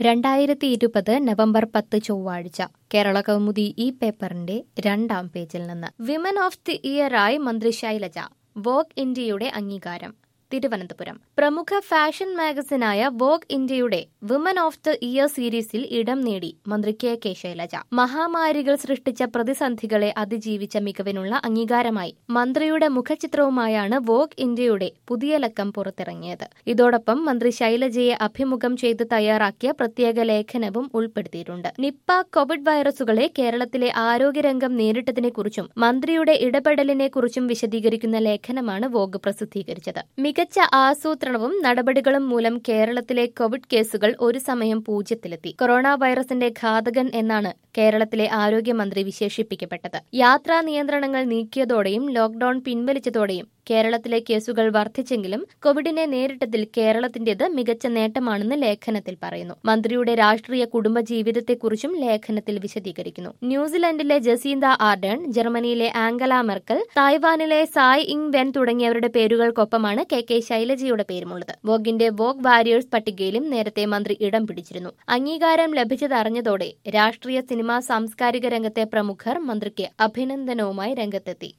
രണ്ടായിരത്തി ഇരുപത് നവംബർ പത്ത് ചൊവ്വാഴ്ച കേരള കൗമുദി ഈ പേപ്പറിന്റെ രണ്ടാം പേജിൽ നിന്ന് വിമൻ ഓഫ് ദി ഇയറായി മന്ത്രി ശൈലജ വോഗ് ഇന്ത്യയുടെ അംഗീകാരം തിരുവനന്തപുരം പ്രമുഖ ഫാഷൻ മാഗസിനായ വോഗ് ഇന്ത്യയുടെ വിമൻ ഓഫ് ദി ഇയർ സീരീസിൽ ഇടം നേടി മന്ത്രി കെ കെ ശൈലജ മഹാമാരികൾ സൃഷ്ടിച്ച പ്രതിസന്ധികളെ അതിജീവിച്ച മികവിനുള്ള അംഗീകാരമായി മന്ത്രിയുടെ മുഖചിത്രവുമായാണ് വോഗ് ഇന്ത്യയുടെ പുതിയ ലക്കം പുറത്തിറങ്ങിയത് ഇതോടൊപ്പം മന്ത്രി ശൈലജയെ അഭിമുഖം ചെയ്ത് തയ്യാറാക്കിയ പ്രത്യേക ലേഖനവും ഉൾപ്പെടുത്തിയിട്ടുണ്ട് നിപ്പ കോവിഡ് വൈറസുകളെ കേരളത്തിലെ ആരോഗ്യരംഗം നേരിട്ടതിനെക്കുറിച്ചും മന്ത്രിയുടെ ഇടപെടലിനെക്കുറിച്ചും വിശദീകരിക്കുന്ന ലേഖനമാണ് വോഗ് പ്രസിദ്ധീകരിച്ചത് മികച്ച ആസൂത്രണവും നടപടികളും മൂലം കേരളത്തിലെ കോവിഡ് കേസുകൾ ഒരു സമയം പൂജ്യത്തിലെത്തി കൊറോണ വൈറസിന്റെ ഘാതകൻ എന്നാണ് കേരളത്തിലെ ആരോഗ്യമന്ത്രി വിശേഷിപ്പിക്കപ്പെട്ടത് യാത്രാ നിയന്ത്രണങ്ങൾ നീക്കിയതോടെയും ലോക്ഡൌൺ പിൻവലിച്ചതോടെയും കേരളത്തിലെ കേസുകൾ വർദ്ധിച്ചെങ്കിലും കോവിഡിനെ നേരിട്ടതിൽ കേരളത്തിന്റേത് മികച്ച നേട്ടമാണെന്ന് ലേഖനത്തിൽ പറയുന്നു മന്ത്രിയുടെ രാഷ്ട്രീയ കുടുംബ ജീവിതത്തെക്കുറിച്ചും ലേഖനത്തിൽ വിശദീകരിക്കുന്നു ന്യൂസിലൻഡിലെ ജസീന്ത ആർഡൺ ജർമ്മനിയിലെ ആംഗല മെർക്കൽ തായ്വാനിലെ സായ് ഇങ് വെൻ തുടങ്ങിയവരുടെ പേരുകൾക്കൊപ്പമാണ് കെ കെ ശൈലജയുടെ പേരുമുള്ളത് വോഗിന്റെ വോഗ് വാരിയേഴ്സ് പട്ടികയിലും നേരത്തെ മന്ത്രി ഇടം പിടിച്ചിരുന്നു അംഗീകാരം ലഭിച്ചതറിഞ്ഞതോടെ രാഷ്ട്രീയ സിനിമാ സാംസ്കാരിക രംഗത്തെ പ്രമുഖർ മന്ത്രിക്ക് അഭിനന്ദനവുമായി രംഗത്തെത്തി